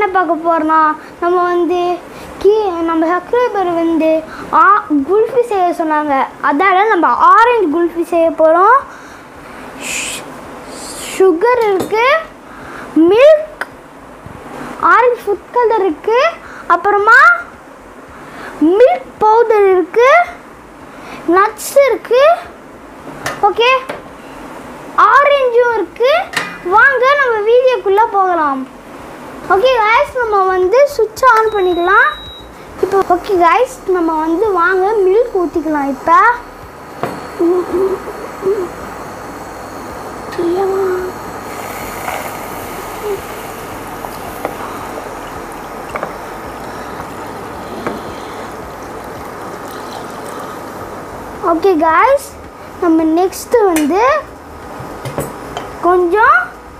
என்ன பார்க்க போகிறோம்னா நம்ம வந்து கீ நம்ம சப்ஸ்கிரைபர் வந்து ஆ குல்ஃபி செய்ய சொன்னாங்க அதால நம்ம ஆரஞ்சு குல்ஃபி செய்ய போகிறோம் சுகர் இருக்குது மில்க் ஆரஞ்சு ஃபுட் கலர் இருக்குது அப்புறமா மில்க் பவுடர் இருக்குது நட்ஸ் இருக்குது ஓகே ஆரஞ்சும் இருக்குது வாங்க நம்ம வீடியோக்குள்ளே போகலாம் ஓகே காய்ஸ் நம்ம வந்து சுவிட்ச் ஆன் பண்ணிக்கலாம் இப்போ ஓகே காய்ஸ் நம்ம வந்து வாங்க மில்க் ஊற்றிக்கலாம் இப்போ ஓகே காய்ஸ் நம்ம நெக்ஸ்ட்டு வந்து கொஞ்சம்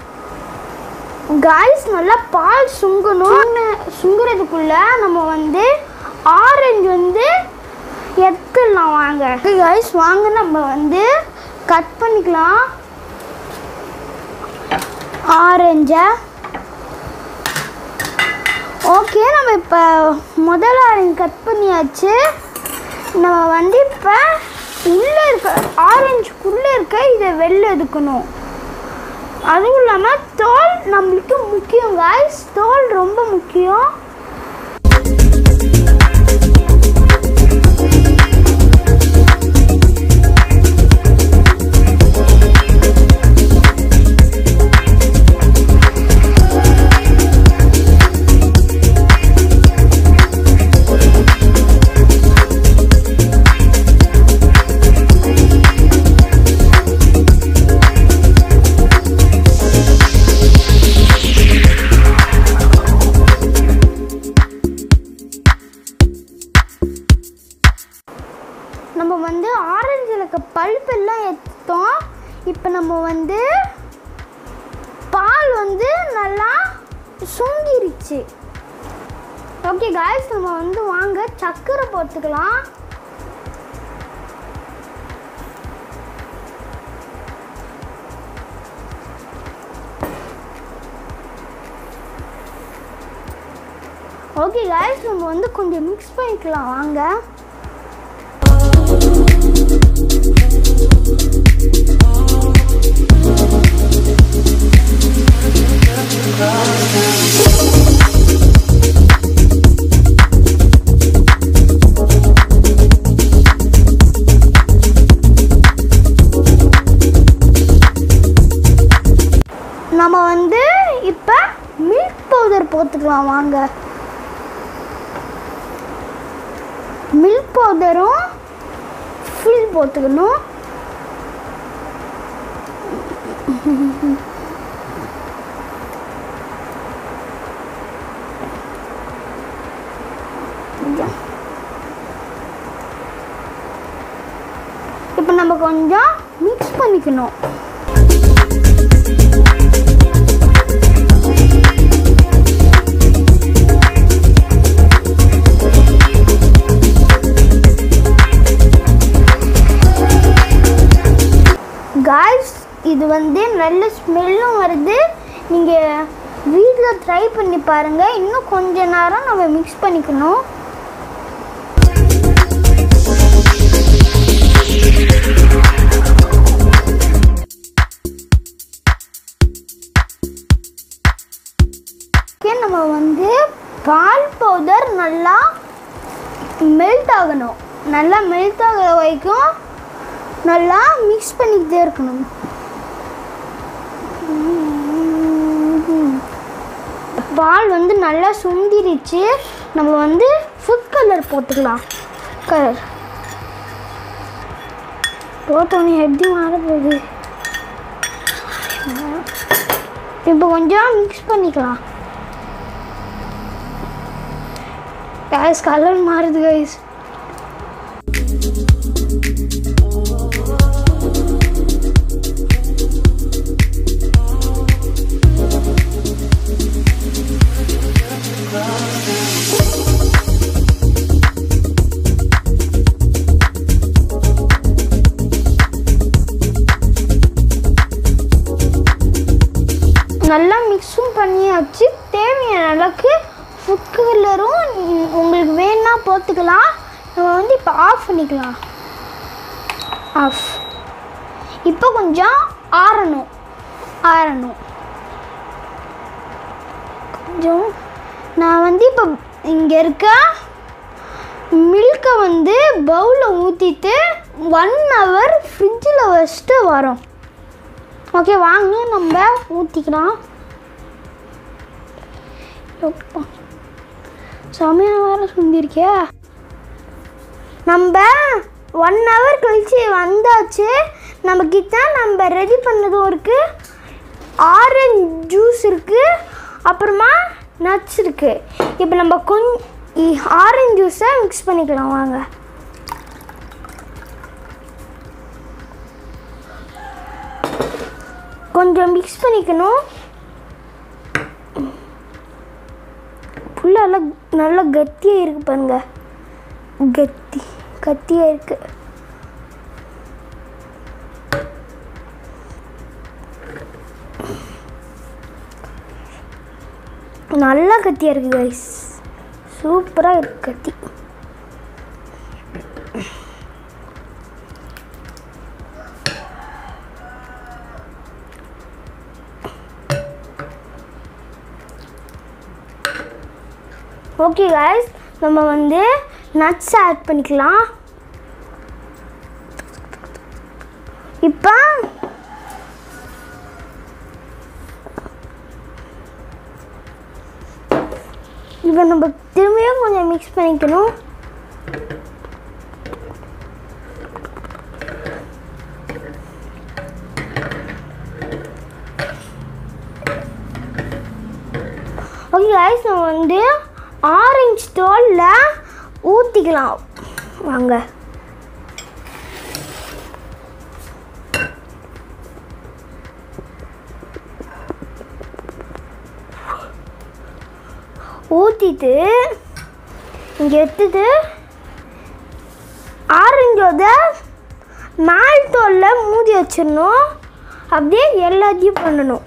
காய்ஸ் நல்லா பால் சுங்கணும் சுங்குறதுக்குள்ள நம்ம வந்து ஆரஞ்சு வந்து எடுத்துடலாம் வாங்க காய்ஸ் வாங்க நம்ம வந்து கட் பண்ணிக்கலாம் ஆரஞ்சை ஓகே நம்ம இப்போ முதல் ஆரஞ்சு கட் பண்ணியாச்சு நம்ம வந்து இப்போ உள்ளே இருக்க ஆரஞ்சுக்குள்ளே இருக்க இதை வெளில எடுக்கணும் அதுவும் இல்லாமல் தோல் நம்மளுக்கு முக்கியம் காய்ஸ் தோல் ரொம்ப முக்கியம் நம்ம வந்து ஆரஞ்சில் இருக்க பல்ப் எல்லாம் எடுத்தோம் இப்போ நம்ம வந்து பால் வந்து நல்லா சுங்கிருச்சு ஓகே காய்ஸ் நம்ம வந்து வாங்க சர்க்கரை போட்டுக்கலாம் ஓகே காய்ஸ் நம்ம வந்து கொஞ்சம் மிக்ஸ் பண்ணிக்கலாம் வாங்க நம்ம வந்து இப்போ மில்க் பவுடர் போட்டுக்கலாம் வாங்க மில்க் பவுடரும் ஃபுல் போட்டுக்கணும் இப்போ நம்ம கொஞ்சம் மிக்ஸ் பண்ணிக்கணும் காய்ஸ் இது வந்து நல்ல ஸ்மெல்லும் வருது நீங்கள் வீட்டில் ட்ரை பண்ணி பாருங்கள் இன்னும் கொஞ்ச நேரம் நம்ம மிக்ஸ் பண்ணிக்கணும் ஓகே நம்ம வந்து பால் பவுடர் நல்லா மெல்ட் ஆகணும் நல்லா மெல்ட் ஆகிற வரைக்கும் நல்லா மிக்ஸ் பண்ணிக்கிட்டே இருக்கணும் பால் வந்து நல்லா சுண்டிருச்சு நம்ம வந்து ஃபுட் கலர் போட்டுக்கலாம் கலர் போட்டோன்னே எப்படி மாற போகுது இப்போ கொஞ்சம் மிக்ஸ் பண்ணிக்கலாம் கைஸ் கலர் மாறுது கைஸ் நல்லா மிக்ஸும் பண்ணியாச்சு தேவையான அளவுக்கு தோத்துக்கலாம் நம்ம வந்து இப்போ ஆஃப் பண்ணிக்கலாம் ஆஃப் இப்போ கொஞ்சம் ஆறணும் ஆறணும் கொஞ்சம் நான் வந்து இப்போ இங்கே இருக்க மில்கை வந்து பவுலில் ஊற்றிட்டு ஒன் ஹவர் ஃப்ரிட்ஜில் வச்சுட்டு வரோம் ஓகே வாங்க நம்ம ஊற்றிக்கலாம் எப்பா செமையாக வேறு சுந்திருக்கியா நம்ம ஒன் ஹவர் கழிச்சு வந்தாச்சு நம்ம கிட்ட நம்ம ரெடி பண்ணதும் இருக்குது ஆரஞ்சு ஜூஸ் இருக்குது அப்புறமா நட்ஸ் இருக்குது இப்போ நம்ம கொஞ்சம் ஆரஞ்சு ஜூஸை மிக்ஸ் பண்ணிக்கலாம் வாங்க கொஞ்சம் மிக்ஸ் பண்ணிக்கணும் புல்லெல்லாம் நல்லா கத்தியாக இருக்கு பாருங்க கத்தி கத்தியாக இருக்கு நல்லா கத்தியாக இருக்கு கைஸ் சூப்பராக இருக்கு கத்தி ஓகே guys நம்ம வந்து நட்ஸ் ஆட் பண்ணிக்கலாம் இப்போ இப்போ நம்ம திரும்பியும் கொஞ்சம் மிக்ஸ் பண்ணிக்கணும் ஓகே guys நம்ம வந்து ஆரஞ்சு தோலில் ஊற்றிக்கலாம் வாங்க ஊற்றிட்டு இங்கே எடுத்துட்டு ஆரஞ்சோட மேல் தோலில் மூடி வச்சிடணும் அப்படியே எல்லாத்தையும் பண்ணணும்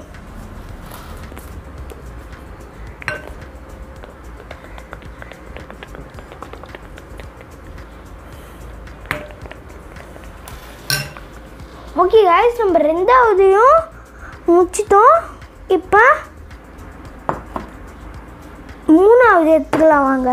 ஓகே guys நம்ம ரெண்டாவதையும் முடிச்சிட்டோம் இப்போ மூணாவது எடுத்துக்கலாம் வாங்க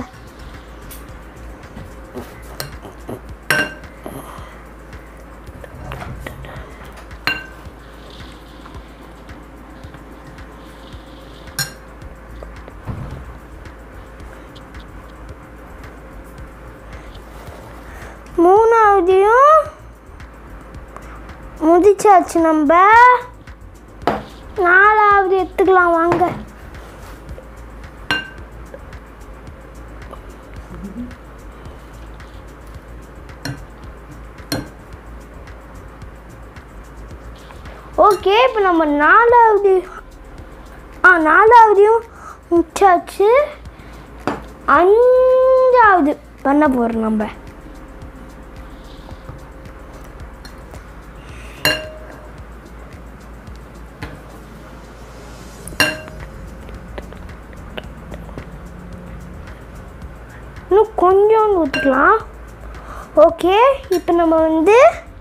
மூணாவதையும் முடிச்சாச்சு நம்ம நாலாவது எடுத்துக்கலாம் வாங்க ஓகே இப்போ நம்ம நாலாவது ஆ நாலாவதையும் முடிச்சாச்சு அஞ்சாவது பண்ண போகிறோம் நம்ம இன்னும் கொஞ்சோண்டு ஊற்றிக்கலாம் ஓகே இப்போ நம்ம வந்து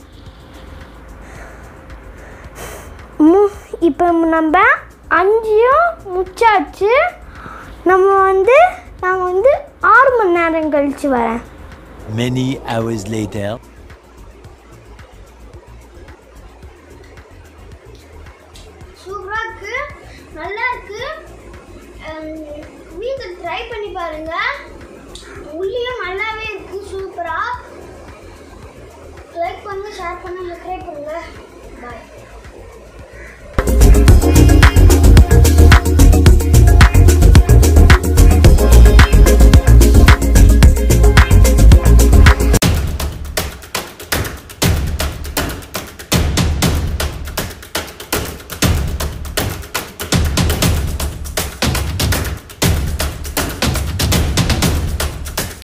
மு இப்போ நம்ம அஞ்சையும் முச்சாச்சு நம்ம வந்து நாங்கள் வந்து ஆறு மணி நேரம் கழித்து வரேன் Many hours later.